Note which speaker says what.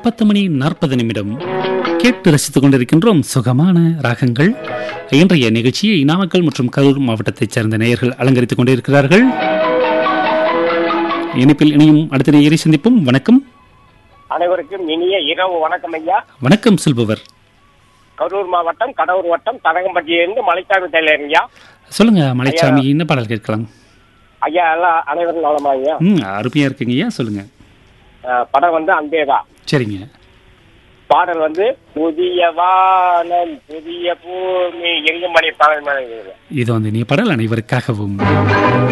Speaker 1: பத்து மணி நாற்பது நிமிடம் கேட்டு ரசித்துக் கொண்டிருக்கின்றோம் சுகமான ராகங்கள் இன்றைய நிகழ்ச்சியை நாமக்கல் மற்றும் கரூர் மாவட்டத்தைச் சேர்ந்த நேயர்கள் அலங்கரித்துக் கொண்டிருக்கிறார்கள் இணைப்பில் இணையும் அடுத்த நேயரை சந்திப்போம் வணக்கம்
Speaker 2: அனைவருக்கும் இனிய இரவு வணக்கம் ஐயா
Speaker 1: வணக்கம் சொல்பவர்
Speaker 2: கரூர் மாவட்டம் கடவுர் வட்டம் தடகம்பட்டியிலிருந்து மலைச்சாமி டெய்லர் ஐயா
Speaker 1: சொல்லுங்க மலைச்சாமி என்ன பாடல் கேட்கலாம்
Speaker 2: ஐயா எல்லாம் அனைவரும் நலமா ஐயா
Speaker 1: ம் அருமையா இருக்குங்க ஐயா சொல்லுங்க
Speaker 2: அஹ், படம் வந்து அன்பேதா
Speaker 1: சரிங்க
Speaker 2: பாடல் வந்து புதிய வானம் புதிய பூமி எங்கும் மணி பாடல் மேலே
Speaker 1: இது வந்து நீ பாடல் அனைவருக்காகவும்